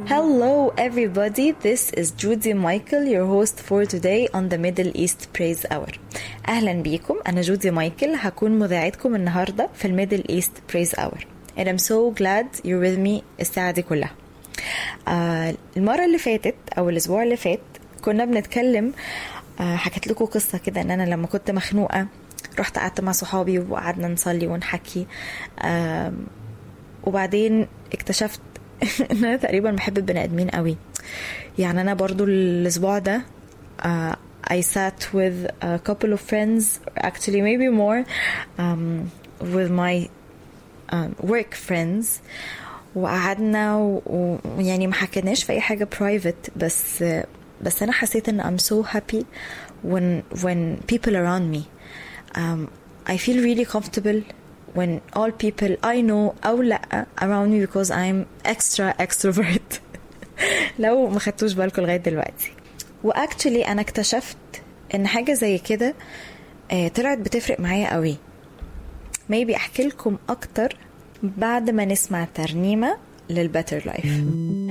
Hello, everybody. This is Judy Michael, your host for today on the Middle East Praise Hour. أهلا بيكم أنا جودي مايكل هكون مذاعتكم النهاردة في الميدل إيست Praise Hour. And I'm so glad you're with me الساعة دي كلها. آه المرة اللي فاتت أو الأسبوع اللي فات كنا بنتكلم آه حكيت لكم قصة كده إن أنا لما كنت مخنوقة رحت قعدت مع صحابي وقعدنا نصلي ونحكي آه وبعدين اكتشفت ان انا تقريبا بحب البني ادمين قوي يعني انا برضو الاسبوع ده uh, I sat with a couple of friends actually maybe more um, with my um, work friends وقعدنا ويعني ما حكيناش في اي حاجه private بس بس انا حسيت ان I'm so happy when when people around me um, I feel really comfortable when all people I know أو لأ around me because I'm extra extrovert لو ما خدتوش بالكم لغاية دلوقتي واكشلي أنا اكتشفت إن حاجة زي كده طلعت بتفرق معايا قوي maybe أحكي لكم أكتر بعد ما نسمع ترنيمة للبتر لايف